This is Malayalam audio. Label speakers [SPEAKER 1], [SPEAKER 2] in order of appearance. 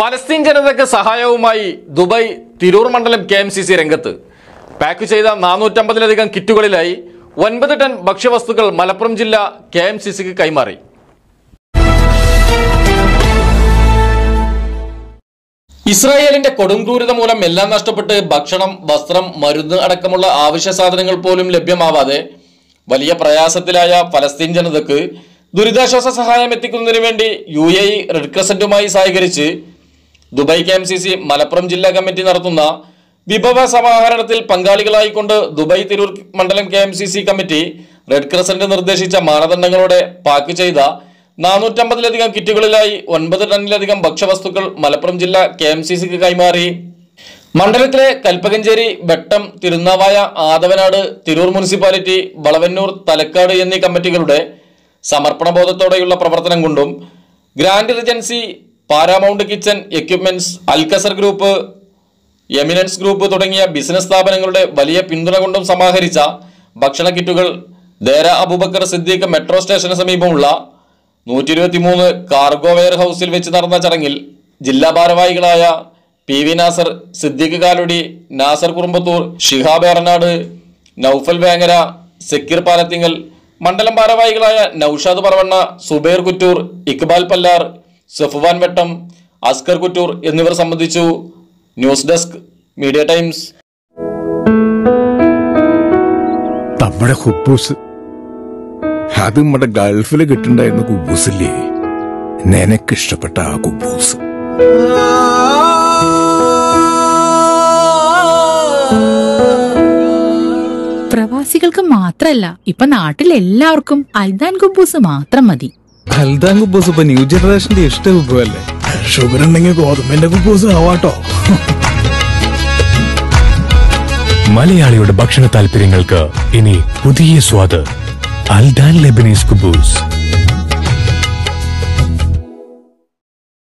[SPEAKER 1] ഫലസ്തീൻ ജനതയ്ക്ക് സഹായവുമായി ദുബായ് തിരൂർ മണ്ഡലം കെ എം സി സി രംഗത്ത് പാക്ക് ചെയ്ത നാനൂറ്റമ്പതിലധികം കിറ്റുകളിലായി ഒൻപത് ടൺ ഭക്ഷ്യവസ്തുക്കൾ മലപ്പുറം ജില്ല കെ എം സി സിക്ക് കൈമാറി ഇസ്രായേലിന്റെ കൊടുംക്രൂരത മൂലം എല്ലാം നഷ്ടപ്പെട്ട് ഭക്ഷണം വസ്ത്രം മരുന്ന് അടക്കമുള്ള ആവശ്യ സാധനങ്ങൾ പോലും ലഭ്യമാവാതെ വലിയ പ്രയാസത്തിലായ ഫലസ്തീൻ ജനതയ്ക്ക് ദുരിതാശ്വാസ സഹായം എത്തിക്കുന്നതിന് വേണ്ടി യു എ ഇ റെഡ് ക്രസന്റുമായി സഹകരിച്ച് Dubai K M C C Malappuram ജില്ലാ കമ്മിറ്റി നടത്തുന്ന വിഭവ സമാഹരണത്തിൽ പങ്കാളികളായിക്കൊണ്ട് ദുബായ് തിരൂർ മണ്ഡലം K M C C committee red crescent നിർദ്ദേശിച്ച മാനദണ്ഡങ്ങളോടെ പാക്ക് ചെയ്ത നാനൂറ്റമ്പതിലധികം കിറ്റുകളിലായി ഒൻപത് ടണ്ണിലധികം ഭക്ഷ്യവസ്തുക്കൾ മലപ്പുറം ജില്ല കെ എം സി സിക്ക് കൈമാറി മണ്ഡലത്തിലെ കൽപ്പകഞ്ചേരി വെട്ടം തിരുനാവായ ആദവനാട് തിരൂർ മുനിസിപ്പാലിറ്റി വളവന്നൂർ തലക്കാട് എന്നീ കമ്മിറ്റികളുടെ സമർപ്പണബോധത്തോടെയുള്ള പ്രവർത്തനം കൊണ്ടും grand regency paramount kitchen equipments Alcazar group eminence group തുടങ്ങിയ ബിസിനസ് സ്ഥാപനങ്ങളുടെ വലിയ പിന്തുണ കൊണ്ടും സമാഹരിച്ച ഭക്ഷണ കിറ്റുകൾ ദേര അബൂബക്കർ സിദ്ദീഖ് മെട്രോ സ്റ്റേഷന് സമീപമുള്ള നൂറ്റി ഇരുപത്തി മൂന്ന് കാർഗോ വെയർ ഹൗസിൽ വെച്ച് നടന്ന ചടങ്ങിൽ ജില്ലാ ഭാരവാഹികളായ പി വി നാസർ സിദ്ദീഖ് കാലുടി നാസർ കുറുമ്പത്തൂർ ഷിഹാബ് ഏറനാട് നൌഫൽ വേങ്ങര സക്കീർ പാലത്തിങ്ങൽ മണ്ഡലം ഭാരവാഹികളായ നൌഷാദ് പറവണ്ണ സുബൈർ കുറ്റൂർ ഇക്ബാൽ പല്ലാർ സഫുവാൻ വെട്ടം അസ്കർ കുറ്റൂർ എന്നിവർ സംബന്ധിച്ചു ന്യൂസ് ഡെസ്ക് മീഡിയ ടൈംസ്
[SPEAKER 2] നമ്മുടെ കുബൂസ് അത് നമ്മുടെ ഗൾഫിൽ കിട്ടുണ്ടായിരുന്ന കുബൂസില്ലേ നിനക്കിഷ്ടപ്പെട്ട ആ കുബൂസ്
[SPEAKER 3] പ്രവാസികൾക്ക് മാത്രല്ല ഇപ്പൊ നാട്ടിൽ എല്ലാവർക്കും അൽദാൻ കുബൂസ് മാത്രം മതി
[SPEAKER 4] ഹൽദാൻ കുബൂസ് ഇപ്പൊ ന്യൂ ജനറേഷന്റെ ഇഷ്ട വിഭവല്ലേ
[SPEAKER 2] ഷുഗർ ഉണ്ടെങ്കിൽ ഗോതമ്പിന്റെ കുബൂസ് ആവാട്ടോ
[SPEAKER 5] മലയാളിയുടെ ഭക്ഷണ താല്പര്യങ്ങൾക്ക് ഇനി പുതിയ സ്വാദ് അൽദാൻ ലെബനീസ് കുബൂസ്